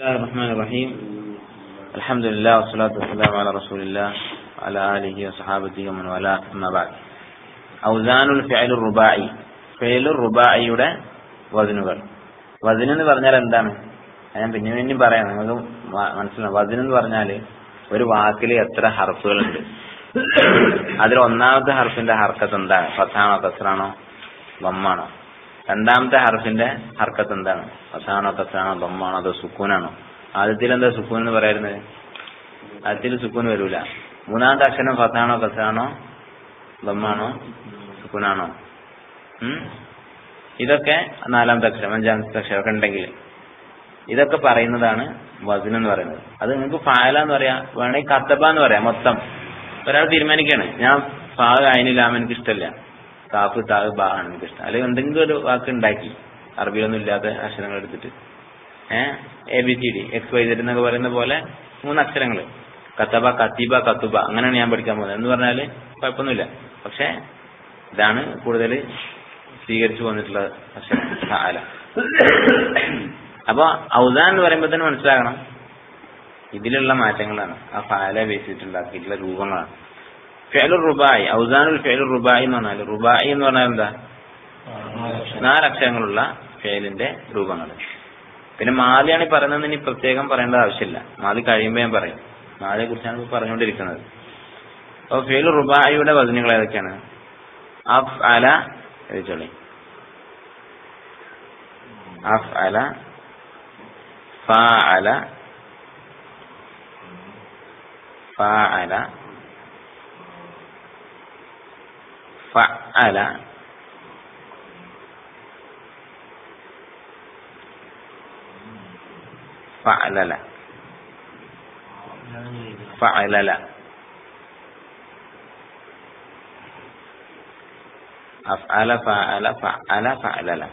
بسم الله الرحمن الرحيم الحمد لله والصلاة والسلام على رسول الله وعلى آله وصحابته ومن والاه أما بعد أوزان الفعل الرباعي fail റുബായിയുടെ വതിനുകൾ വതിൻ എന്ന് പറഞ്ഞാൽ എന്താണ് ഞാൻ പിന്നെ പിന്നെ പറയാം നിങ്ങൾക്ക് മനസ്സിലാവും വതിൻ എന്ന് പറഞ്ഞാൽ ഒരു വാക്കിൽ എത്ര ഹർഫുകളുണ്ട് അതിൽ ഒന്നാമത്തെ ഹർഫിന്റെ ഹർക്കത്ത് എന്താണ് ഫത്താണോ കസറാണോ ബമ്മാണോ രണ്ടാമത്തെ ഹർഫിന്റെ ഹർക്കത്ത് എന്താണ് ഫസാണോ കസറാണോ ബമ്മാണോ അതോ സുക്കൂനാണോ ആദ്യത്തിൽ എന്താ സുക്കൂൻ എന്ന് പറയുന്നത് ആദ്യത്തിൽ സുക്കൂൻ വരൂല മൂന്നാമത്തെ അക്ഷരം ഫത്താണോ കസറാണോ ബമ്മാണോ സുക്കൂനാണോ ഇതൊക്കെ നാലാമത്തെ അക്ഷരം അഞ്ചാമത്തെ അക്ഷരം ഒക്കെ ഉണ്ടെങ്കിൽ ഇതൊക്കെ പറയുന്നതാണ് വസിൻ എന്ന് പറയുന്നത് അത് നിങ്ങൾക്ക് ഫാല എന്ന് പറയാം വേണമെങ്കിൽ കത്തബ എന്ന് പറയാം മൊത്തം ഒരാൾ തീരുമാനിക്കുകയാണ് ഞാൻ ഫാഗ് അയിനിലാമ എനിക്ക് ഇഷ്ടമല്ല കാഫ് താഗ് ബാ ആണ് എനിക്ക് ഇഷ്ടം അല്ലെങ്കിൽ എന്തെങ്കിലും ഒരു വാക്ക് ഉണ്ടാക്കി അറബിയൊന്നും ഇല്ലാത്ത അക്ഷരങ്ങൾ എടുത്തിട്ട് ഏഹ് A B C D X Y Z എന്നൊക്കെ പറയുന്ന പോലെ മൂന്ന് അക്ഷരങ്ങൾ കത്തബ കത്തിബ കത്തുബ അങ്ങനെയാണ് ഞാൻ പഠിക്കാൻ പോകുന്നത് എന്ന് പറഞ്ഞാൽ കുഴപ്പമൊന്നുമില്ല പക്ഷെ ഇതാണ് കൂടുതൽ സ്വീകരിച്ചു വന്നിട്ടുള്ള അക്ഷരം ഫാല അപ്പൊ ഔദാൻ എന്ന് പറയുമ്പോൾ തന്നെ മനസ്സിലാകണം ഇതിലുള്ള മാറ്റങ്ങളാണ് ആ ഫാല ബേസ് ചെയ്തിട്ടുണ്ടാക്കിയിട്ടുള്ള രൂപങ്ങളാണ് ഫെലു റുബായി ഔസാനുൽ ഫെലു റുബായി എന്ന് പറഞ്ഞാൽ റുബായി എന്ന് പറഞ്ഞാൽ എന്താ നാലക്ഷരങ്ങളുള്ള ഫേലിന്റെ രൂപങ്ങൾ പിന്നെ മാലിയാണ് ഈ പറയുന്നത് ഇനി പ്രത്യേകം പറയേണ്ട ആവശ്യമില്ല മാലി കഴിയുമ്പോൾ ഞാൻ പറയും മാലിയെ കുറിച്ചാണ് ഇപ്പോൾ പറഞ്ഞുകൊണ്ടിരിക്കുന്നത് അപ്പോൾ ഫേലു റുബായിയുടെ വചനങ്ങൾ ഏതൊക്കെയാണ് അഫ് അല എഴുതിച്ചോളി അഫ് അല ഫഅല ഫഅല ഫഅല ഫഅലല ഫഅലല അഫ്അല ഫഅല ഫഅല ഫഅലല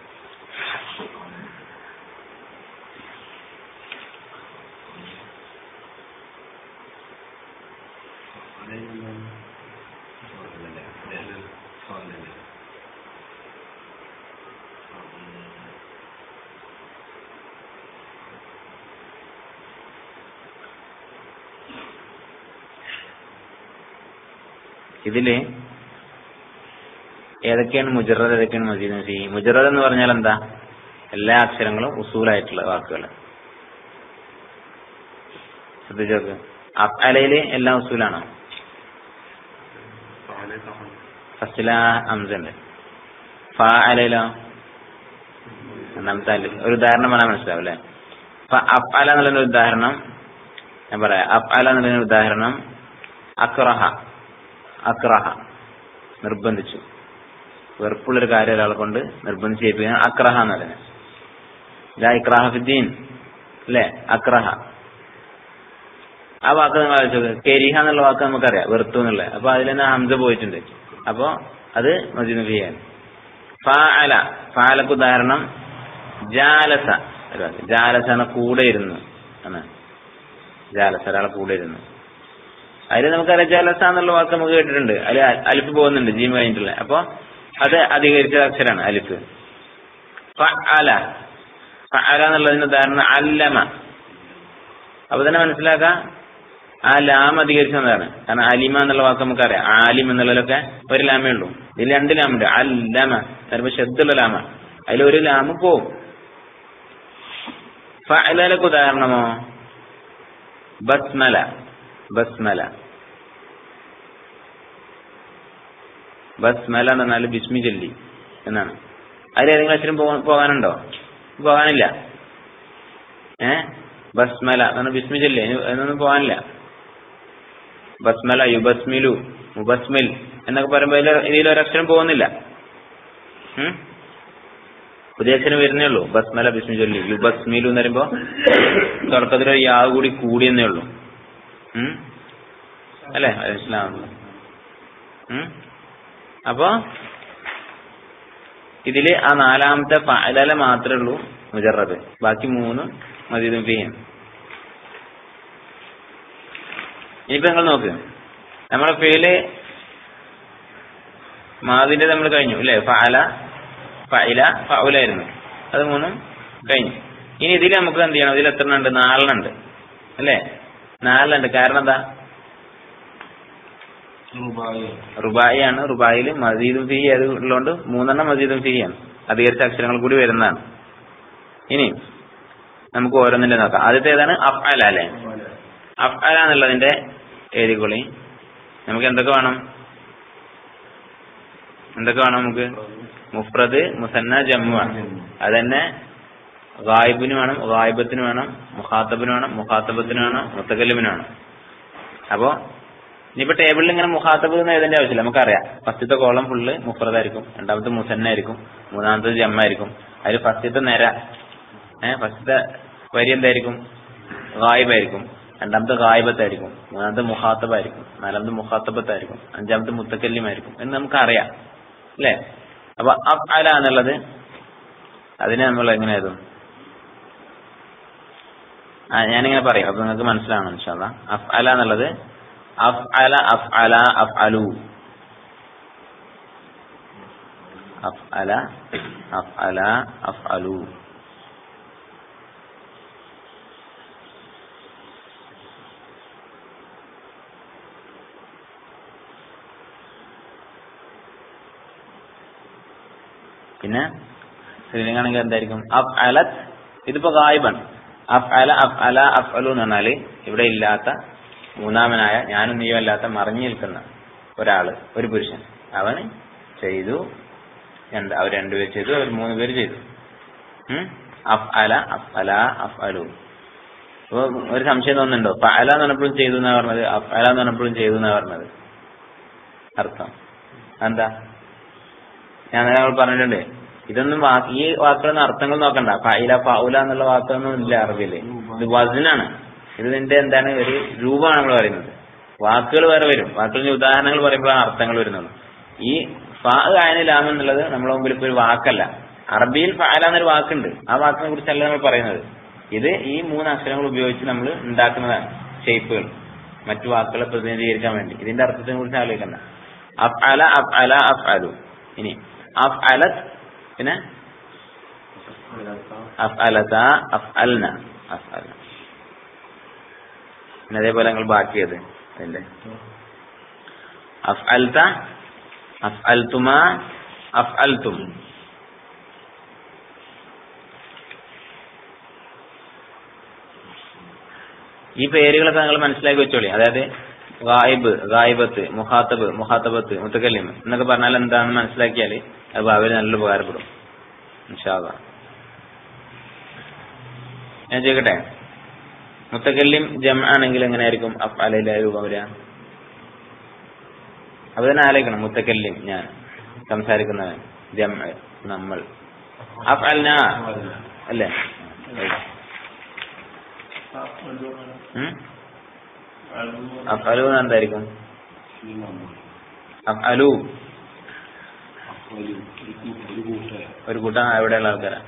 ഇതില് ഏതൊക്കെയാണ് മുജറത് ഏതൊക്കെയാണ് മജീദ് നസി മുജറത് എന്ന് പറഞ്ഞാൽ എന്താ എല്ലാ അക്ഷരങ്ങളും ഉസൂലായിട്ടുള്ള വാക്കുകൾ ശ്രദ്ധിച്ചോക്ക് അലയില് എല്ലാം ഉസൂലാണോ ഫസ്റ്റില അംസുണ്ട് ഫ അലയിലോ രണ്ടാമത്തെ അലിഫ് ഒരു ഉദാഹരണം വേണം മനസ്സിലാവും അല്ലെ അഫ് അല എന്നുള്ള ഉദാഹരണം ഞാൻ പറയാം അഫ് അല എന്നുള്ള ഉദാഹരണം അക്രഹ അക്രഹ നിർബന്ധിച്ചു വെറുപ്പുള്ളൊരു കാര്യം ഒരാളെ കൊണ്ട് നിർബന്ധിച്ച് ചെയ്യിപ്പിക്കാൻ അക്രഹ എന്ന് പറയുന്നത് ലാ ഇക്രാഹ ഫിദ്ദീൻ അല്ലേ അക്രഹ ആ വാക്ക് നിങ്ങൾ ആലോചിച്ചത് കെരിഹ എന്നുള്ള വാക്ക് നമുക്കറിയാം വെറുത്തു എന്നുള്ളത് അപ്പൊ അതിൽ തന്നെ ഹംസ പോയിട്ടുണ്ട് അപ്പോ അത് മജീദ് ചെയ്യാൻ ഫാല ഫാലക്ക് ഉദാഹരണം ജാലസ ജാലസ എന്ന കൂടെ ഇരുന്നു ആണ് ജാലസ ഒരാളെ കൂടെ ഇരുന്നു അതിൽ നമുക്കറിയാം ജലസ എന്നുള്ള വാക്ക് നമുക്ക് കേട്ടിട്ടുണ്ട് അതിൽ അലിഫ് പോകുന്നുണ്ട് ജീം കഴിഞ്ഞിട്ടുള്ള അപ്പൊ അത് അധികരിച്ച അക്ഷരാണ് അലിഫ് ഫഅല ഫഅല എന്നുള്ളതിന് ഉദാഹരണം അല്ലമ അപ്പൊ തന്നെ മനസ്സിലാക്കാം ആ ലാം അധികരിച്ചതാണ് കാരണം അലിമ എന്നുള്ള വാക്ക് നമുക്കറിയാം ആലിം എന്നുള്ളതിലൊക്കെ ഒരു ലാമേ ഉള്ളൂ ഇതിൽ രണ്ട് ലാമുണ്ട് അല്ലമ ചിലപ്പോ ശബ്ദുള്ള ലാമ അതിൽ ഒരു ലാമ് പോവും ഫഅലക്ക് ഉദാഹരണമോ ബസ്മല ബസ്മല ബസ്മല എന്ന് പറഞ്ഞാൽ ബിസ്മി ചൊല്ലി എന്നാണ് അതിൽ ഏതെങ്കിലും അക്ഷരം പോകാനുണ്ടോ പോകാനില്ല ഏ ബസ്മല എന്നാണ് ബിസ്മി ചൊല്ലി എന്നൊന്നും പോകാനില്ല ബസ്മല യുബസ്മിലു മുബസ്മിൽ എന്നൊക്കെ പറയുമ്പോൾ ഇതിൽ ഒരക്ഷരം പോകുന്നില്ല പുതിയ അക്ഷരം വരുന്നേ ഉള്ളൂ ബസ്മല ബിസ്മി ചൊല്ലി യുബസ്മിലു എന്ന് പറയുമ്പോ തുടക്കത്തിൽ ഒരു യാവ് കൂടി കൂടിയെന്നേ ഉള്ളൂ അല്ലേ മനസ്സിലാവുന്നു അപ്പോ ഇതില് ആ നാലാമത്തെ ഫഅലല മാത്രമേ ഉള്ളൂ മുജറബ് ബാക്കി മൂന്ന് മദീദും ഫിയും ഇനിയിപ്പോ നിങ്ങൾ നോക്ക് നമ്മുടെ ഫെയില് മാതിന്റെ നമ്മൾ കഴിഞ്ഞു അല്ലേ ഫഅല ഫഇല ഫഉലായിരുന്നു അത് മൂന്നും കഴിഞ്ഞു ഇനി ഇതിൽ നമുക്ക് എന്ത് ചെയ്യണം ഇതിൽ എത്ര ഉണ്ട് നാലെണ്ണുണ്ട് അല്ലേ നാലെണ്ണുണ്ട് കാരണം എന്താ റുബായി ആണ് റുബായിൽ മസീദും ഫീ അത് ഉള്ളതുകൊണ്ട് മൂന്നെണ്ണം മസീദും ഫീ ആണ് അധികരിച്ച അക്ഷരങ്ങൾ കൂടി വരുന്നതാണ് ഇനി നമുക്ക് ഓരോന്നിന്റെ നോക്കാം ആദ്യത്തെ ഏതാണ് അഫ്അല അല്ലേ അഫ്അല എന്നുള്ളതിന്റെ എഴുതിക്കൊള്ളി നമുക്ക് എന്തൊക്കെ വേണം എന്തൊക്കെ വേണം നമുക്ക് മുഫ്രദ് മുസന്ന ജമ്മു വേണം അതന്നെ ഗായിബിന് വേണം ഗായിബത്തിന് വേണം മുഖാത്തബിന് വേണം മുഖാത്തബത്തിന് വേണം മുത്തകല്ലിമിന് വേണം അപ്പോ ഇനിയിപ്പോ ടേബിളിൽ ഇങ്ങനെ മുഖാത്തബ് എന്ന് എഴുതേണ്ട ആവശ്യമില്ല നമുക്കറിയാം ഫസ്റ്റത്തെ കോളം ഫുള്ള് മുഫ്രദായിരിക്കും രണ്ടാമത്തെ മുസന്ന ആയിരിക്കും മൂന്നാമത്തെ ജമ്മായിരിക്കും അതിൽ ഫസ്റ്റത്തെ നിര ഏഹ് ഫസ്റ്റത്തെ വരി എന്തായിരിക്കും ഗായിബായിരിക്കും രണ്ടാമത്തെ ഗായിബത്തായിരിക്കും മൂന്നാമത്തെ മുഖാത്തബായിരിക്കും നാലാമത്തെ മുഖാത്തബത്തായിരിക്കും അഞ്ചാമത്തെ മുത്തക്കല്യമായിരിക്കും എന്ന് നമുക്കറിയാം അല്ലേ അപ്പൊ അഫ് അല എന്നുള്ളത് അതിനെ നമ്മൾ എങ്ങനെ എഴുതും ആ ഞാനിങ്ങനെ പറയാം അപ്പൊ നിങ്ങൾക്ക് മനസ്സിലാവണം ഇൻഷാല്ല അഫ് അല എന്നുള്ളത് അഫ് അല അഫ് അല അഫ് അലു അഫ് അല അഫ് അല അഫ് അലു പിന്നെ സ്ത്രീലിംഗാണെങ്കിൽ എന്തായിരിക്കും അഫ് അലത് ഇതിപ്പോ ഗായിബാണ് അഫ് അല അഫ് അല അഫ് അലു എന്ന് പറഞ്ഞാല് ഇവിടെ ഇല്ലാത്ത മൂന്നാമനായ ഞാനും നീയോ അല്ലാത്ത മറിഞ്ഞു നിൽക്കുന്ന ഒരാള് ഒരു പുരുഷൻ അവന് ചെയ്തു രണ്ട് അവർ രണ്ടുപേർ ചെയ്തു അവർ മൂന്ന് പേര് ചെയ്തു ഉം? അഫ് അല അഫ് അല അഫ് അലു അപ്പൊ ഒരു സംശയം തോന്നുന്നുണ്ടോ അല എന്ന് പറഞ്ഞപ്പോഴും ചെയ്തു എന്നാ പറഞ്ഞത് അഫ് അല എന്ന് പറഞ്ഞപ്പോഴും ചെയ്തു എന്നാ പറഞ്ഞത് അർത്ഥം എന്താ ഞാൻ നേരെ പറഞ്ഞിട്ടുണ്ട് ഇതൊന്നും വാ- ഈ വാക്കുകളൊന്നും അർത്ഥങ്ങൾ നോക്കണ്ട ഫൈല ഫൗല എന്നുള്ള വാക്കുകളൊന്നും ഇല്ല അറബിയില് ഇത് വസനാണ് ഇത് നിന്റെ എന്താണ് ഒരു രൂപമാണ് നമ്മൾ പറയുന്നത് വാക്കുകൾ വേറെ വരും വാക്കുകളിന്റെ ഉദാഹരണങ്ങൾ പറയുമ്പോഴാണ് അർത്ഥങ്ങൾ വരുന്നത് ഈ ഫാ ആയന ലാം എന്നുള്ളത് നമ്മുടെ മുമ്പിൽ ഇപ്പൊ ഒരു വാക്കല്ല അറബിയിൽ ഫാല എന്നൊരു വാക്കുണ്ട് ആ വാക്കിനെ കുറിച്ചല്ല നമ്മൾ പറയുന്നത് ഇത് ഈ മൂന്ന് അക്ഷരങ്ങൾ ഉപയോഗിച്ച് നമ്മൾ ഉണ്ടാക്കുന്നതാണ് ഷേപ്പുകൾ മറ്റു വാക്കുകളെ പ്രതിനിധീകരിക്കാൻ വേണ്ടി ഇതിന്റെ അർത്ഥത്തിനെ കുറിച്ച് ആലോചിക്കണ്ട അഫ് അല അഫ് അല അഫ് അലു ഇനി അഫ് അലത് പിന്നെ അഫ് അലത അഫ് അൽന അഫ് അൽന പിന്നെ അതേപോലെ ഞങ്ങൾ ബാക്കിയത് അതിന്റെ അഫ് അൽത അഫ് അൽത്തുമ അഫ് അൽത്തും ഈ പേരുകളൊക്കെ നിങ്ങൾ മനസ്സിലാക്കി വെച്ചോളി അതായത് ഗായിബ് ഗായിബത്ത് മുഖാത്തബ് മുഖാത്തബത്ത് മുത്തക്കല്ലിം എന്നൊക്കെ പറഞ്ഞാൽ എന്താണെന്ന് മനസ്സിലാക്കിയാൽ അത് ഭാവിയിൽ നല്ല ഉപകാരപ്പെടും ഇൻഷാല്ലാ ഞാൻ ചോദിക്കട്ടെ മുത്തക്കല്ലിം ജം ആണെങ്കിൽ എങ്ങനെയായിരിക്കും അഫ് അലയിലെ രൂപം വരിക അപ്പൊ തന്നെ ആലോചിക്കണം മുത്തക്കല്ലിം ഞാൻ സംസാരിക്കുന്നവൻ ജം നമ്മൾ അഫ് അൽന അല്ലേ ഉം? അഫ്അലു എന്ന് എന്തായിരിക്കും അഫ്അലു ഒരു കൂട്ടം എവിടെയുള്ള ആൾക്കാരാ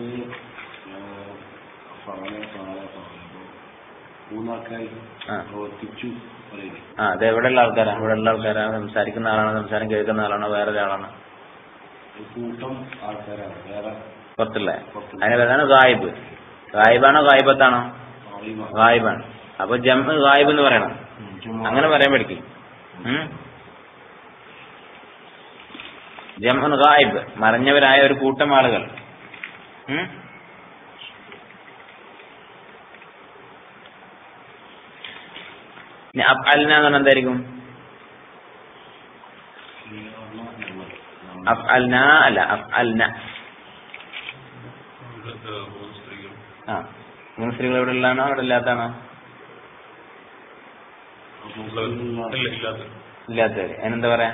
മൂന്നാൾക്കായി ആ പ്രവർത്തിച്ചു പറയുന്നത് ആ അത് എവിടെയുള്ള ആൾക്കാരാ ഇവിടെയുള്ള ആൾക്കാരാ സംസാരിക്കുന്ന ആളാണോ സംസാരം കേൾക്കുന്ന ആളാണോ വേറെ ഒരാളാണോ ഒരു കൂട്ടം ആൾക്കാരാണ് വേറെ പുറത്തുള്ള അതിന് പേരാണ് ഗായിബ് ഗായിബാണോ ഗായിബത്താണോ അറിയുന്ന ഗായിബാണ് അപ്പൊ ജം ഗായിബ് എന്ന് പറയണം അങ്ങനെ പറയാൻ പഠിക്കും ജം ഗായിബ് മറഞ്ഞവരായ ഒരു കൂട്ടം ആളുകൾ ഉം? ഇനി അഫ്അൽന എന്ന് പറഞ്ഞാൽ എന്തായിരിക്കും അഫ്അൽന അല്ല അഫ്അൽന ആ മൂന്ന് സ്ത്രീകൾ എവിടെ ഉള്ളതാണോ അവിടെ ഇല്ലാത്തതാണോ ഇല്ലാത്തവര് അതിനെന്താ പറയാ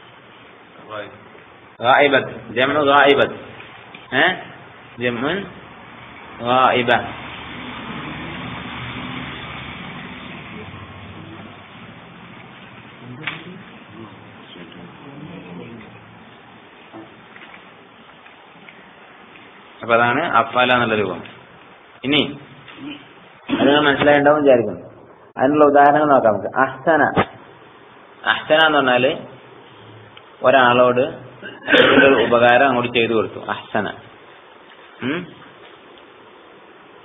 ഗായിബത്ത് ജമു ഗായിബത്ത് ഏ ജമുൻ ഗായിബ അപ്പൊ അതാണ് അഫാല എന്നുള്ള രൂപം ഇനി അത് നിങ്ങൾ മനസ്സിലായിട്ടുണ്ടാവും വിചാരിക്കുന്നു അതിനുള്ള ഉദാഹരണങ്ങൾ നോക്കാം നമുക്ക് അഹ്സന അഹ്സന എന്ന് പറഞ്ഞാല് ഒരാളോട് ഒരു ഉപകാരം അങ്ങോട്ട് ചെയ്തു കൊടുത്തു അഹ്സന ഉം?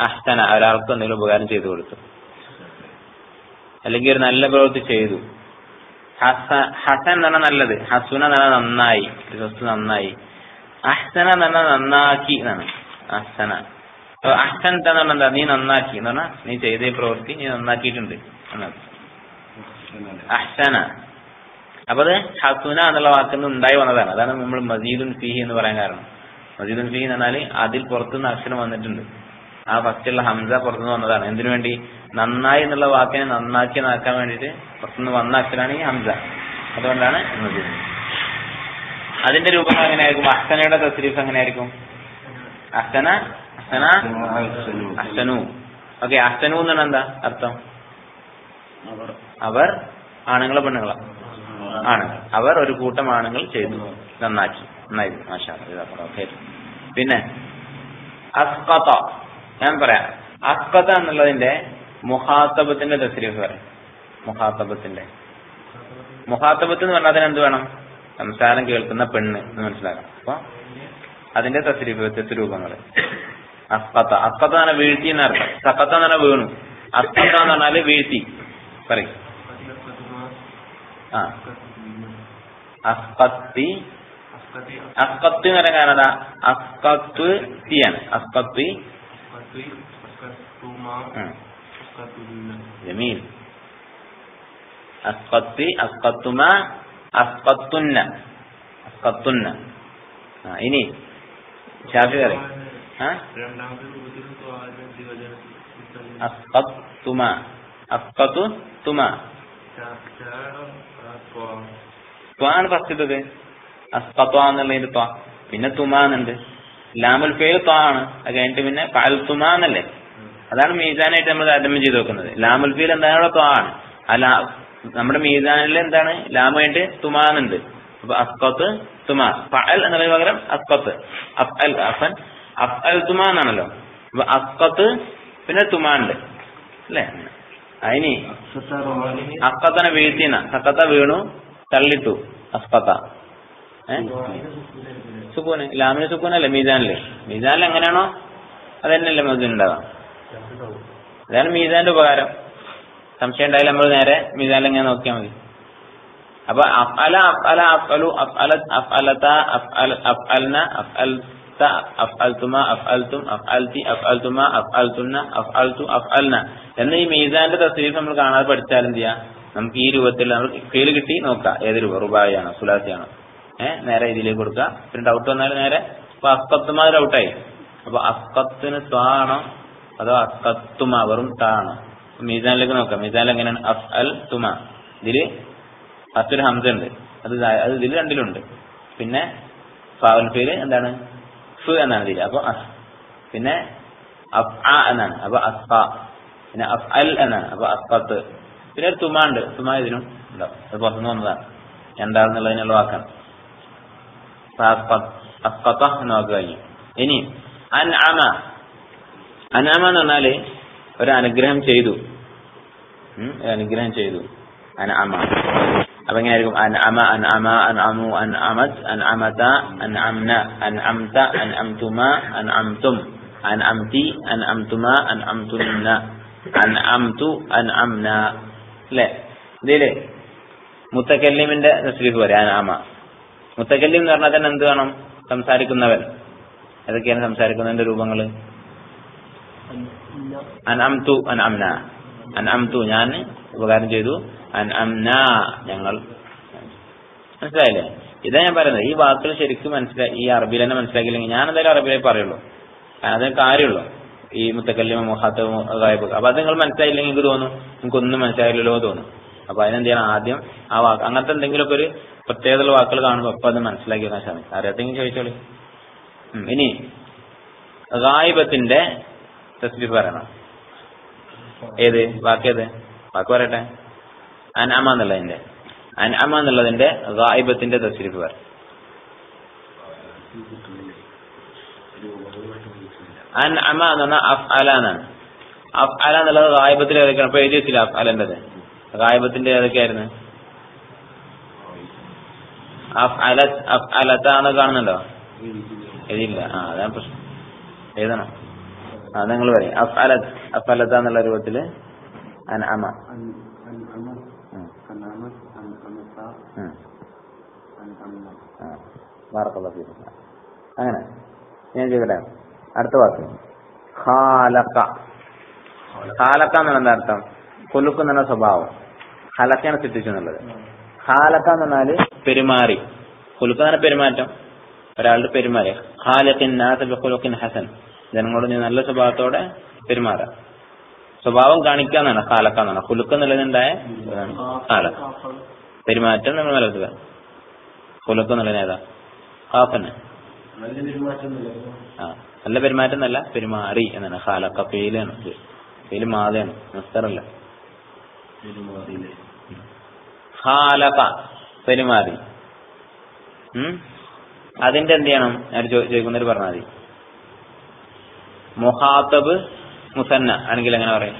അഹ്സന ഒരാൾക്ക് എന്തെങ്കിലും ഉപകാരം ചെയ്തു കൊടുത്തു അല്ലെങ്കിൽ ഒരു നല്ല പ്രവൃത്തി ചെയ്തു ഹസ ഹസൻ എന്ന് പറഞ്ഞാൽ നല്ലത് ഹസുന എന്ന് പറഞ്ഞാൽ നന്നായി ഒരു വസ്തു നന്നായി അഹ്സന എന്ന് പറഞ്ഞാൽ നന്നാക്കി എന്നാണ് അഹ്സന അപ്പൊ അഹ്സൻ എന്ന് പറഞ്ഞാൽ എന്താ നീ നന്നാക്കി എന്ന് പറഞ്ഞാൽ നീ ചെയ്ത ഈ പ്രവൃത്തി നീ നന്നാക്കിയിട്ടുണ്ട് എന്നാണ് അഹ്സന അപ്പൊ അത് ഹസുന എന്നുള്ള വാക്കിൽ നിന്ന് ഉണ്ടായി വന്നതാണ് അതാണ് നമ്മൾ മസീദുൻ ഫിഹി എന്ന് പറയാൻ കാരണം മസീദുൻ ഫിഹി എന്ന് പറഞ്ഞാൽ അതിൽ പുറത്തുനിന്ന് അക്ഷരം വന്നിട്ടുണ്ട് ആ ഫസ്റ്റുള്ള ഹംസ പുറത്തുനിന്ന് വന്നതാണ് എന്തിനു വേണ്ടി നന്നായി എന്നുള്ള വാക്കിനെ നന്നാക്കി നാക്കാൻ വേണ്ടിയിട്ട് പുറത്തുനിന്ന് വന്ന അക്ഷരമാണ് ഈ ഹംസ അതുകൊണ്ടാണ് മസീദ് അതിന്റെ രൂപം എങ്ങനെയായിരിക്കും അഹ്സനയുടെ തസ്രീഫ് എങ്ങനെയായിരിക്കും അഹ്സന അഹ്സന അഹ്സനു ഓക്കെ അഹ്സനു എന്നാണ് എന്താ അർത്ഥം അവർ അവർ ആണുങ്ങളെ പെണ്ണുങ്ങളെ ആണുങ്ങൾ അവർ ഒരു കൂട്ടം ആണുങ്ങൾ ചെയ്തു നന്നാക്കി നന്നായി മാഷാ ഓക്കെ പിന്നെ അസ്കത്ത ഞാൻ പറയാം അസ്കത്ത എന്നുള്ളതിന്റെ മുഹാത്തബത്തിന്റെ തസ്രീഫ് പറയാം മുഹാത്തബത്തിന്റെ മുഹാത്തബത്ത് എന്ന് പറഞ്ഞാൽ അതിന് എന്ത് വേണം സംസാരം കേൾക്കുന്ന പെണ്ണ് എന്ന് മനസ്സിലാക്കാം അപ്പൊ അതിന്റെ തസ്രീഫ് വ്യത്യസ്ത രൂപങ്ങൾ അസ്കത്ത അസ്കത്ത എന്ന് പറഞ്ഞാൽ വീഴ്ത്തി എന്നർത്ഥം സക്കത്ത എന്ന് പറഞ്ഞാൽ വീണു അസ്കത്ത എന്ന് പറഞ്ഞാല് വീഴ്ത്തി പറയും ആ അസ്കത്തി അസ്കത്ത് എന്ന് പറയാൻ കാരണം എന്താ അസ്കത്ത് തീയാണ് അസ്കത്തി ജമീൽ അസ്കത്തി അസ്കത്തുമ അസ്കത്തുന്ന അസ്കത്തുന്ന ആ ഇനി ഷാഫി പറയും ആ അസ്കത്തുമ അസ്കത്തു തുമ ത്വാണ് ഫസ്റ്റത്തത് അസ്കത്വ എന്നുള്ളതിന്റെ ത്വ പിന്നെ തുമ എന്നുണ്ട് ലാമുൽ ഫേൽ ത്വ ആണ് അത് കഴിഞ്ഞിട്ട് പിന്നെ പാൽ തുമ എന്നല്ലേ അതാണ് മീസാനായിട്ട് നമ്മൾ താരതമ്യം ചെയ്ത് വെക്കുന്നത് ലാമുൽ ഫീൽ എന്താണ് ത്വ ആണ് ആ ലാ നമ്മുടെ മീസാനിൽ എന്താണ് ലാമായിട്ട് തുമ എന്നുണ്ട് അപ്പൊ അസ്കത്ത് തുമ ഫഅൽ എന്നതിന് പകരം അസ്കത്ത് അഫ്അൽ അഫൻ അഫ്അൽ തുമ എന്നാണല്ലോ അപ്പൊ അസ്കത്ത് പിന്നെ തുമ ഉണ്ട് അല്ലേ അതിനി അസ്കത്തനെ വീഴ്ത്തിന സക്കത്ത വീണു തള്ളിട്ടു അസ്കത്ത സുക്കൂന് ലാമിന് സുക്കൂനല്ലേ മീസാനില് മീസാനിൽ എങ്ങനെയാണോ അതന്നെയല്ലേ മധുനുണ്ടാകാം അതാണ് മീസാന്റെ ഉപകാരം സംശയം ഉണ്ടായാലും നമ്മൾ നേരെ മീസാനിൽ എങ്ങനെ നോക്കിയാൽ മതി അപ്പൊ അഫ്അല അഫ്അല അഫ്അലു അഫ്അല അഫ്അലത അഫ്അൽ അഫ്അൽന അഫ്അൽത അഫ്അൽതുമ അഫ്അൽതും അഫ്അൽതി അഫ്അൽതുമ അഫ്അൽതുന്ന അഫ്അൽതു അഫ്അൽന എന്ന ഈ മീസാന്റെ തസ്രീഫ് നമ്മൾ കാണാതെ പഠിച്ചാൽ എന്ത് ചെയ്യാം നമുക്ക് ഈ രൂപത്തിൽ നമ്മൾ ഫീല് കിട്ടി നോക്കാം ഏത് രൂപ റുബായിയാണോ സുലാസിയാണോ ഏഹ് നേരെ ഇതിലേക്ക് കൊടുക്കുക പിന്നെ ഡൗട്ട് വന്നാൽ നേരെ അപ്പൊ അസ്കത്തുമ ഡൗട്ടായി അപ്പൊ അസ്കത്തിന് ത്വാ ആണോ അതോ അസ്കത്തുമ വെറും താ ആണോ മീസാനിലേക്ക് നോക്കാം മീസാനിൽ എങ്ങനെയാണ് അഫ് അൽ തുമ ഇതില് ഫസ്റ്റൊരു ഹംസ ഉണ്ട് അത് ദാ- അത് ഇതിൽ രണ്ടിലുണ്ട് പിന്നെ ഫാവൽ ഫീല് എന്താണ് ഫ് എന്നാണ് ഇതിൽ അപ്പൊ അസ് പിന്നെ അഫ് ആ എന്നാണ് അപ്പൊ അസ്ഫ പിന്നെ അഫ് അൽ എന്നാണ് അപ്പൊ അസ്ഫത്ത് പിന്നെ ഒരു തുമ ഉണ്ട് തുമ ഇതിനും ഉണ്ടാവും അത് പുറത്തുനിന്ന് വന്നതാണ് എന്താണെന്നുള്ളതിനുള്ള വാക്കാണ് അപ്പൊ അസ്ഫത്ത്- അസ്ഫത്ത എന്ന വാക്ക് കഴിഞ്ഞു ഇനി അൻ അമ അനാമ എന്ന് പറഞ്ഞാല് ഒരു അനുഗ്രഹം ചെയ്തു ഉം, ഒരു അനുഗ്രഹം ചെയ്തു അനഅമ അപ്പൊ എങ്ങനെയായിരിക്കും അൻഅമ അൻഅമ അൻഅമു അൻഅമത് അൻഅമത അൻഅംന അൻഅംത അൻഅംതുമ അൻഅംതും അൻഅംതി അൻഅംതുമ അൻഅംതുന്ന അൻഅംതു അൻഅംന അല്ലേ ഇതില് മുത്തക്കല്ലിമിന്റെ തസ്രീഫ് പറയാം അൻഅമ മുത്തക്കല്ലിം എന്ന് പറഞ്ഞാൽ തന്നെ എന്ത് വേണം സംസാരിക്കുന്നവൻ ഏതൊക്കെയാണ് സംസാരിക്കുന്നതിന്റെ രൂപങ്ങള് അൻഅംതു അൻഅംന അൻഅംതു ഞാൻ ഉപകാരം ചെയ്തു അൻഅംന ഞങ്ങൾ മനസ്സിലായില്ലേ ഇതാ ഞാൻ പറയുന്നത് ഈ വാക്കുകൾ ശരിക്കും മനസ്സിലായി ഈ അറബിയിൽ തന്നെ മനസ്സിലാക്കിയില്ലെങ്കിൽ ഞാൻ എന്തായാലും അറബിയിലേ പറയുള്ളൂ കാരണം അതിന് കാര്യമുള്ളൂ ഈ മുത്തക്കല്ലിമ മുഹാത്ത ഗായബ് അപ്പൊ അത് നിങ്ങൾ മനസ്സിലായില്ലെങ്കിൽ എനിക്ക് തോന്നും നിങ്ങൾക്കൊന്നും മനസ്സിലായില്ലല്ലോ തോന്നും അപ്പൊ അതിനെന്ത് ചെയ്യണം ആദ്യം ആ വാക്ക് അങ്ങനത്തെ എന്തെങ്കിലുമൊക്കെ ഒരു പ്രത്യേകതയുള്ള വാക്കുകൾ കാണുമ്പോൾ അപ്പൊ അത് മനസ്സിലാക്കി വെക്കാൻ ശ്രമിക്കും അറിയാത്തെങ്കിൽ ചോദിച്ചോളി ഉം, ഇനി ഗായിബത്തിന്റെ തസ്ബീഫ് പറയണം ഏത് വാക്കേത് വാക്ക് പറയട്ടെ അൻഅമ എന്നുള്ളതിന്റെ അൻഅമ എന്നുള്ളതിന്റെ ഗായിബത്തിന്റെ തസ്രീഫ് പറ അൻഅമ എന്ന് പറഞ്ഞാൽ അഫ്അല എന്നാണ് അഫ്അല എന്നുള്ളത് ഗായിബത്തിൽ ഏതൊക്കെയാണ് അപ്പൊ എഴുതി വെച്ചില്ല അഫ്അലന്റത് ഗായിബത്തിന്റെ ഏതൊക്കെയായിരുന്നു അഫ്അല അഫ്അലത്ത എന്ന് കാണുന്നുണ്ടോ എഴുതിയില്ല ആ അതാണ് പ്രശ്നം എഴുതണം ആ നിങ്ങൾ പറയും അഫലത് അഫലത എന്നുള്ള രൂപത്തില് അൻഅമ അൻ അൻ അമ ഉം, അനാമ അൻ അമസ ഉം, അൻ അമ്മ ആ. ബാറക്കല്ലാഹു ഫീക്കും. അങ്ങനെ ഞാൻ ചെയ്യട്ടെ അടുത്ത വാക്ക് ഖാലക്ക ഖാലക്ക എന്നുള്ള എന്താ അർത്ഥം കൊലുക്ക് എന്നുള്ള സ്വഭാവം ഹലക്കാണ് സൃഷ്ടിച്ചു എന്നുള്ളത് ഖാലക്ക എന്ന് പറഞ്ഞാല് പെരുമാറി കൊലുക്ക് എന്ന് പറഞ്ഞാൽ പെരുമാറ്റം ഒരാളുടെ പെരുമാറി ഖാലഖിൻ നാസ ബിഖുലുഖിൻ ഹസൻ ജനങ്ങളോട് നീ നല്ല സ്വഭാവത്തോടെ പെരുമാറാം സ്വഭാവം കാണിക്കാന്നാണ് ഖാലക്ക എന്നാണ് കുലുക്ക് എന്നുള്ളതുണ്ടായ ഇതാണ് ഖാലക്ക പെരുമാറ്റം നമ്മൾ മലർത്തുക കുലുക്ക് എന്നുള്ളത് ഏതാ ഹാഫന്നെ നല്ല പെരുമാറ്റം ആ നല്ല പെരുമാറ്റം എന്നല്ല പെരുമാറി എന്നാണ് ഖാലക്ക ഫെയിലാണ് ഫെയിൽ മാതയാണ് മസ്തറല്ല പെരുമാറിയില്ലേ ഖാലക പെരുമാറി ഉം? അതിന്റെ എന്ത് ചെയ്യണം ഞാൻ ചോദിക്കുന്നവർ പറഞ്ഞാൽ മതി മുഹാത്തബ് മുസന്ന ആണെങ്കിൽ എങ്ങനെ പറയും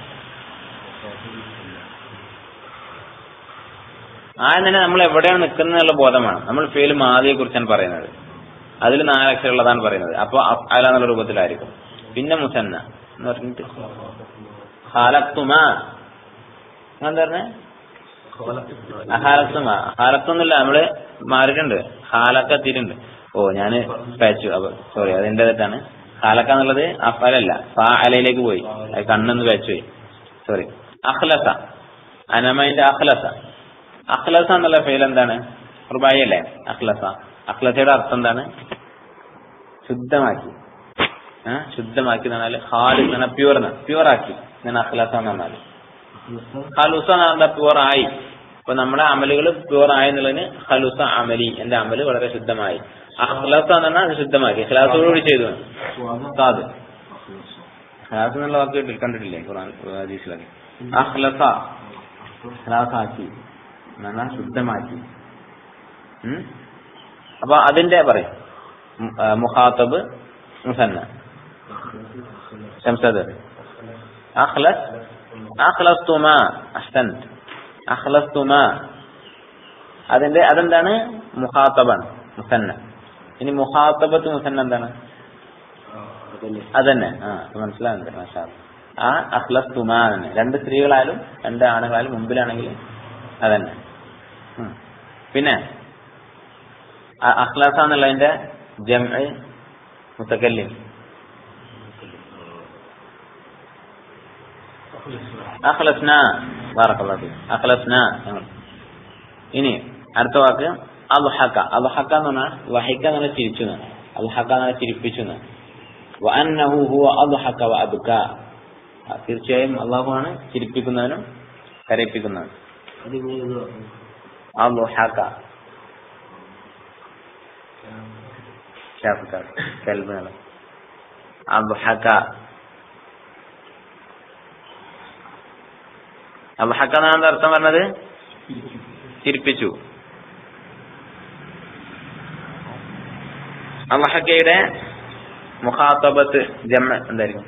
ആ തന്നെ നമ്മൾ എവിടെയാണ് നിൽക്കുന്നത് എന്നുള്ള ബോധം വേണം നമ്മൾ ഫെയിൽ മാതിയെ കുറിച്ചാണ് പറയുന്നത് അതിൽ നാലക്ഷരമുള്ളതാണ് പറയുന്നത് അപ്പൊ അല എന്നുള്ള രൂപത്തിലായിരിക്കും പിന്നെ മുസന്ന എന്ന് പറഞ്ഞിട്ട് ഹാലത്തുമ എന്താ പറഞ്ഞേ ഹാലത്തുമ ഹാലത്തൊന്നുമില്ല നമ്മള് മാറിയിട്ടുണ്ട് ഹാലക്ക എത്തിയിട്ടുണ്ട് ഓ ഞാന് പേച്ചു അപ്പൊ സോറി അതിന്റെ തെറ്റാണ് ഹാലക്ക എന്നുള്ളത് അഫലല്ല ഫാ അലയിലേക്ക് പോയി അത് കണ്ണെന്ന് പേച്ചു പോയി സോറി അഖ്ലസ അനമൈന്റെ അഖ്ലസ അഖ്ലസ എന്നുള്ള ഫെയിൽ എന്താണ് റുബായി അല്ലേ അഖ്ലസ അഖ്ലസയുടെ അർത്ഥം എന്താണ് ശുദ്ധമാക്കി ആ ശുദ്ധമാക്കി എന്ന് പറഞ്ഞാൽ ഹാല് എന്ന് പറഞ്ഞാൽ പ്യൂർ പ്യൂർ ആക്കി ഞാൻ അഖ്ലസ എന്ന് പറഞ്ഞാൽ ഹലുസ എന്ന് പറഞ്ഞാൽ പ്യൂർ ആയി അപ്പൊ നമ്മുടെ അമലുകൾ പ്യൂർ ആയി എന്നുള്ളതിന് ഹലുസ അമലി എന്റെ അമല് വളരെ ശുദ്ധമായി അഖ്ലസ എന്ന് പറഞ്ഞാൽ അത് ശുദ്ധമാക്കി ഖലാസോടുകൂടി ചെയ്തു സാദ് ഖലാസ് എന്നുള്ള വാക്ക് കേട്ടില്ല കണ്ടിട്ടില്ലേ ഖുർആൻ ഹദീസിലൊക്കെ അഖ്ലസ ഖലാസാക്കി എന്ന് പറഞ്ഞാൽ ശുദ്ധമാക്കി ഉം? അപ്പൊ അതിന്റെ പറയും മു- ആ, മുഖാത്തബ് മുസന്ന ശംസദ് അഖ്ലസ് അഖ്ലസ്തുമ അഹ്സൻത് അഖ്ലസ്തുമ അതിന്റെ അതെന്താണ് മുഖാത്തബാണ് മുസന്ന ഇനി മുഖാത്തബത്ത് മുസന്ന എന്താണ് അതന്നെ ആ അപ്പൊ മനസ്സിലാകുന്നുണ്ട് മാഷാ അല്ലാ. ആ അഖ്ലസ്തുമ തന്നെ രണ്ട് സ്ത്രീകളായാലും രണ്ട് ആണുങ്ങളായാലും മുമ്പിലാണെങ്കിൽ അതന്നെ ഉം. പിന്നെ അ- അഖ്ലാസ എന്നുള്ളതിന്റെ ജം മുത്തക്കല്ലിം അഖ്ലസ്ന ബാറക്കല്ലാഹു ഫീക്. അഖ്ലസ്ന ഞങ്ങൾ ഇനി അടുത്ത വാക്ക് അൽഹക്ക അൽഹക്ക എന്ന് പറഞ്ഞാൽ വഹിക്ക എന്ന് പറഞ്ഞാൽ ചിരിച്ചു എന്നാണ് അൽഹക്ക എന്ന് പറഞ്ഞാൽ ചിരിപ്പിച്ചു എന്നാണ് വഅന്നഹു ഹുവ അദ്ഹക വഅബ്ക ആ, തീർച്ചയായും അള്ളാഹുവാണ് ചിരിപ്പിക്കുന്നവനും കരയിപ്പിക്കുന്നവനും അദ്ഹക ഷാഫിക്കാർ കൽബ് എന്നാണ് അദ്ഹക അദ്ഹക എന്നാണ് അർത്ഥം പറഞ്ഞത് ചിരിപ്പിച്ചു അള്ളഹക്കയുടെ മുഖാത്തബത്ത് ജമ്മ എന്തായിരിക്കും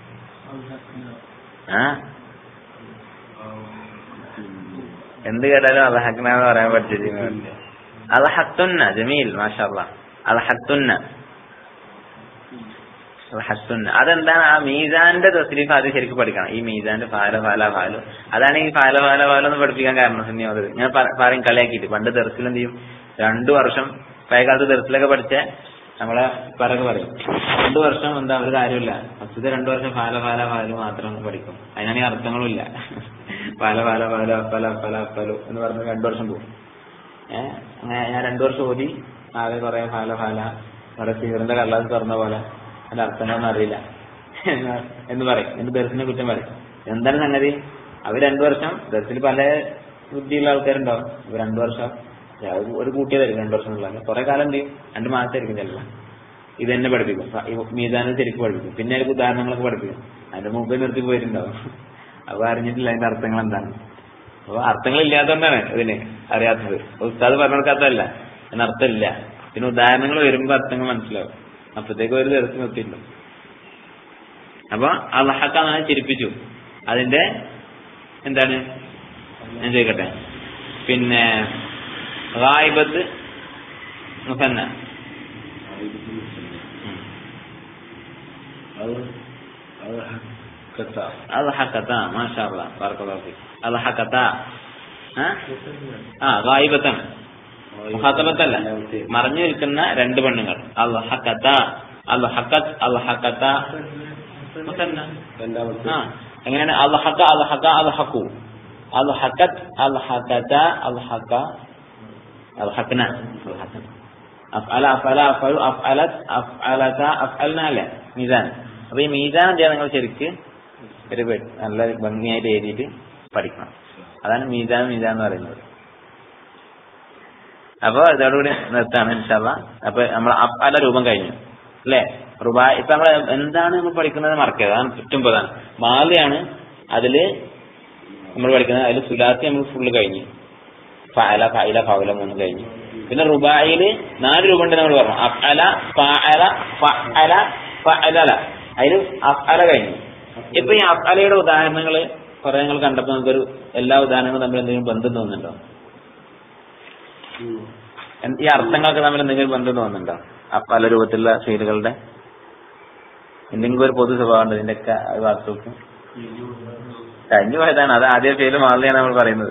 ആ എന്ത് കേട്ടാലും അലഹക്കനാന്ന് പറയാൻ പഠിച്ചിട്ട് അലഹത്തുന്ന ജമീൽ മാഷാല്ല അലഹത്തുന്ന അലഹത്തുന്ന അതെന്താണ് ആ മീസാന്റെ തസ്രീഫ് അത് ശരിക്കും പഠിക്കണം ഈ മീസാന്റെ ഫാല ഫാല ഫാലു അതാണ് ഈ ഫാല ഫാല ഫാല എന്ന് പഠിപ്പിക്കാൻ കാരണം സുന്നിയോദത് ഞാൻ പ- പറയും കളിയാക്കിയിട്ട് പണ്ട് ദർസിൽ എന്ത് ചെയ്യും രണ്ടു വർഷം പഴയകാലത്ത് ദർസിലൊക്കെ പഠിച്ച നമ്മളെ പറയൊക്കെ പറയും രണ്ടു വർഷം എന്താ ഒരു കാര്യമില്ല ഫസ്റ്റത്തെ രണ്ടു വർഷം ഫാല ഫാല ഫാലു മാത്രം പഠിക്കും അതിനാണെങ്കിൽ അർത്ഥങ്ങളും ഇല്ല ഫാല ഫാല ഫാല അപ്പല അപ്പല അപ്പലു എന്ന് പറഞ്ഞ് രണ്ടു വർഷം പോകും ഏഹ് അങ്ങനെ ഞാൻ രണ്ടു വർഷം ഓതി ആകെ കുറെ ഫാല ഫാല കുറെ സീറിന്റെ കള്ളാസ് തുറന്ന പോലെ അതിന്റെ അർത്ഥങ്ങളൊന്നും അറിയില്ല എന്ന് പറയും എന്റെ ദർശനെ കുറ്റം പറയും എന്താണ് സംഗതി അവർ രണ്ടു വർഷം ദർശനിൽ പല ബുദ്ധിയുള്ള ആൾക്കാരുണ്ടാവും ഇവർ രണ്ടു വർഷം അത് ഒരു കൂട്ടിയതായിരിക്കും രണ്ടു വർഷം ഉള്ള കുറെ കാലം എന്ത് ചെയ്യും രണ്ടു മാസമായിരിക്കും ചിലപ്പോൾ ഇത് തന്നെ പഠിപ്പിക്കും ഈ മീതാനം ശരിക്കും പഠിപ്പിക്കും പിന്നെ അതിലേക്ക് ഉദാഹരണങ്ങളൊക്കെ പഠിപ്പിക്കും അതിന്റെ മുമ്പേ നിർത്തി പോയിട്ടുണ്ടാവും അപ്പൊ അറിഞ്ഞിട്ടില്ല അതിന്റെ അർത്ഥങ്ങൾ എന്താണ് അപ്പൊ അർത്ഥങ്ങൾ ഇല്ലാത്തതുകൊണ്ടാണ് ഇതിന് അറിയാത്തത് ഉസ്താദ് പറഞ്ഞു കൊടുക്കാത്തതല്ല അതിന് അർത്ഥമില്ല പിന്നെ ഉദാഹരണങ്ങൾ വരുമ്പോ അർത്ഥങ്ങൾ മനസ്സിലാവും അപ്പത്തേക്ക് ഒരു ദിവസം നിർത്തിയിട്ടുണ്ടാവും അപ്പൊ അള്ളഹക്കാന്നാണ് ചിരിപ്പിച്ചു അതിന്റെ എന്താണ് ഞാൻ ചോദിക്കട്ടെ പിന്നെ റായിബത്ത് മുസന്ന അത് അത് കത്ത അൽഹക്കത്ത മാഷാ അല്ലാഹ് ബറക്കല്ലാഹു ഫീക് അൽഹക്കത്ത ആ ആ ഗായിബത്തൻ മുഖാത്തബത്തല്ല മറഞ്ഞു നിൽക്കുന്ന രണ്ട് പെണ്ണുങ്ങൾ അൽഹക്കത്ത അൽഹക്കത്ത് അൽഹക്കത്ത മുസന്ന. രണ്ടാമത്തെ ആ എങ്ങനെയാണ് അൽഹക്ക അൽഹക്ക അൽഹക്കു അൽഹക്കത്ത് അൽഹക്കത്ത അൽഹക്ക അൽഹക്കന അൽഹക്കന അഫ്അല അഫ്അല അഫ്അലു അഫ്അലത് അഫ്അലത അഫ്അൽന അല്ലേ മീസാൻ അപ്പൊ ഈ മീസാൻ എന്ത് ചെയ്യാൻ നിങ്ങൾ ശരിക്ക് ഒരു വെ- നല്ല ഭംഗിയായിട്ട് എഴുതിയിട്ട് പഠിക്കണം അതാണ് മീസാൻ മീസാൻ എന്ന് പറയുന്നത് അപ്പൊ ഇതോടുകൂടി നിർത്താണ് ഇൻഷാല്ല അപ്പൊ നമ്മൾ അഫ്അല രൂപം കഴിഞ്ഞു അല്ലേ റുബാ ഇപ്പൊ നമ്മൾ എന്താണ് നമ്മൾ പഠിക്കുന്നത് മറക്കരുത് അതാണ് ഏറ്റവും പ്രധാനം മാലിയാണ് അതില് നമ്മൾ പഠിക്കുന്നത് അതിൽ സുലാത്തി നമ്മൾ ഫുള്ള് കഴിഞ്ഞു ഫഅല ഫഅല ഫൗല മൂന്ന് കഴിഞ്ഞു പിന്നെ റുബായില് നാല് രൂപ ഉണ്ട് നമ്മൾ പറഞ്ഞു അഫ്അല ഫഅല ഫഅല ഫഅലല അതിൽ അഫ്അല കഴിഞ്ഞു ഇപ്പൊ ഈ അഫ്അലയുടെ ഉദാഹരണങ്ങൾ കുറെ നിങ്ങൾ കണ്ടപ്പോ നമുക്കൊരു എല്ലാ ഉദാഹരണങ്ങളും തമ്മിൽ എന്തെങ്കിലും ബന്ധം തോന്നുന്നുണ്ടോ എന്ത്- ഈ അർത്ഥങ്ങളൊക്കെ തമ്മിൽ എന്തെങ്കിലും ബന്ധം തോന്നുന്നുണ്ടോ അഫ്അല രൂപത്തിലുള്ള ഫീലുകളുടെ എന്തെങ്കിലും ഒരു പൊതു സ്വഭാവം ഉണ്ട് ഇതിന്റെയൊക്കെ വാർത്തകൾക്ക് കഴിഞ്ഞു പോയതാണ് അത് ആദ്യ ഫീല് മാറിയാണ് നമ്മൾ പറയുന്നത്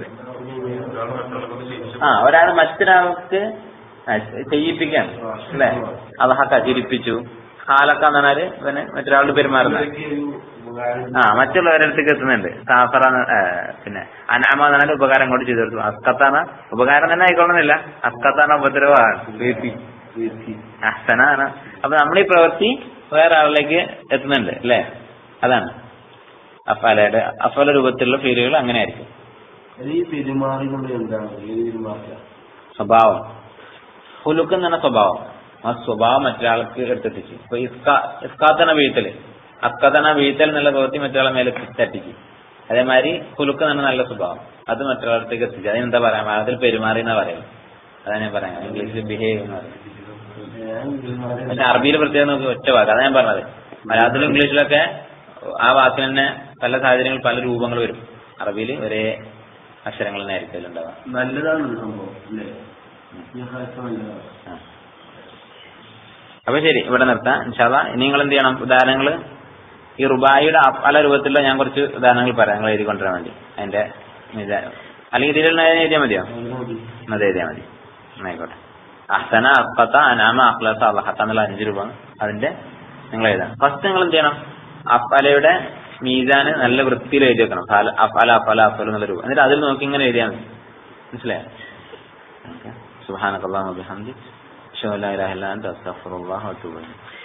ആ ഒരാൾ മറ്റൊരാൾക്ക് ആ, ചെയ്യിപ്പിക്കാൻ അല്ലേ അതൊക്കെ ചിരിപ്പിച്ചു ഹാലക്ക എന്ന് പറഞ്ഞാല് പിന്നെ മറ്റൊരാളോട് പെരുമാറുന്നത് ആ മറ്റുള്ളവരുടെ അടുത്തേക്ക് എത്തുന്നുണ്ട് സാഫറ എന്ന്, ഏ, പിന്നെ അനാമ എന്ന് പറഞ്ഞാൽ ഉപകാരം അങ്ങോട്ട് ചെയ്തു കൊടുത്തു അസ്കത്താണ് ഉപകാരം തന്നെ ആയിക്കൊള്ളുന്നില്ല അസ്കത്താണ് ഉപദ്രവമാണ് വീഴ്ത്തി അഹ്സനാണ് അപ്പൊ നമ്മൾ ഈ പ്രവൃത്തി വേറെ ആളിലേക്ക് എത്തുന്നുണ്ട് അല്ലേ അതാണ് അഫലയുടെ അഫല രൂപത്തിലുള്ള ഫീലുകൾ അങ്ങനെ ആയിരിക്കും ഈ പെരുമാറിക്കൊണ്ട് എന്താണ് ഏത് പെരുമാറില്ല സ്വഭാവം ഹുലുക്ക് എന്ന് പറഞ്ഞ സ്വഭാവം ആ സ്വഭാവം മറ്റൊരാൾക്ക് എടുത്തെത്തിച്ചു ഇപ്പൊ ഇസ്കാ ഇസ്കാത്തന വീഴ്ത്തല് അക്കതന വീഴ്ത്തൽ എന്നുള്ള പ്രവൃത്തി മറ്റൊരാളെ മേലെ തട്ടിച്ചു അതേമാതിരി ഹുലുക്ക് എന്ന് പറഞ്ഞ നല്ല സ്വഭാവം അത് മറ്റൊരാളത്തേക്ക് എത്തിച്ചു അതിനെന്താ പറയാ മലയാളത്തിൽ പെരുമാറി എന്നാ പറയുന്നത് അതാ ഞാൻ പറയാം ഇംഗ്ലീഷിൽ ബിഹേവ് എന്ന് പറയുന്നത് ഞാൻ പെരുമാറി പക്ഷെ അറബിയിൽ പ്രത്യേകം നോക്കി ഒറ്റ വാക്ക് അതാ ഞാൻ പറഞ്ഞത് മലയാളത്തിലും ഇംഗ്ലീഷിലൊക്കെ ആ വാക്കിന് തന്നെ പല സാഹചര്യങ്ങളിൽ പല രൂപങ്ങൾ വരും അറബിയിൽ ഒരേ അക്ഷരങ്ങൾ തന്നെ ആയിരിക്കും അതിലുണ്ടാവുക നല്ലതാണ് ഈ സംഭവം അല്ലേ ഈ ഹാസ്യം നല്ലതാണ് ആ. അപ്പൊ ശരി ഇവിടെ നിർത്താം ഇൻഷാല്ല ഇനി നിങ്ങൾ എന്ത് ചെയ്യണം ഉദാഹരണങ്ങൾ ഈ റുബായിയുടെ അ- പല രൂപത്തിലുള്ള ഞാൻ കുറച്ച് ഉദാഹരണങ്ങൾ പറയാം നിങ്ങൾ എഴുതി കൊണ്ടുവരാൻ വേണ്ടി അതിന്റെ മിത- അല്ലെങ്കിൽ ഇതിലുള്ള എഴുതിയാൽ മതിയോ അത് എഴുതിയാൽ മതി എന്നായിക്കോട്ടെ അഹ്സന അഫത്ത അനാമ അഖ്ലസ അള്ളഹത്ത എന്നുള്ള അഞ്ച് രൂപ അതിന്റെ നിങ്ങൾ എഴുതാം ഫസ്റ്റ് നിങ്ങൾ എന്ത് ചെയ്യണം അഫലയുടെ മീസാന് നല്ല വൃത്തിയിൽ എഴുതി വെക്കണം ഫല അഫല അഫല അഫല എന്നുള്ള രൂപ എന്നിട്ട് അതിൽ നോക്കി ഇങ്ങനെ എഴുതിയാൽ മതി മനസ്സിലായോ സുബാനക്കല്ലാഹു ബിഹംദി അഷ്ഹദു അൻ ലാ ഇലാഹ ഇല്ല അൻത അസ്തഗ്ഫിറുല്ലാഹ വഅത്തൂബു ഇലൈഹി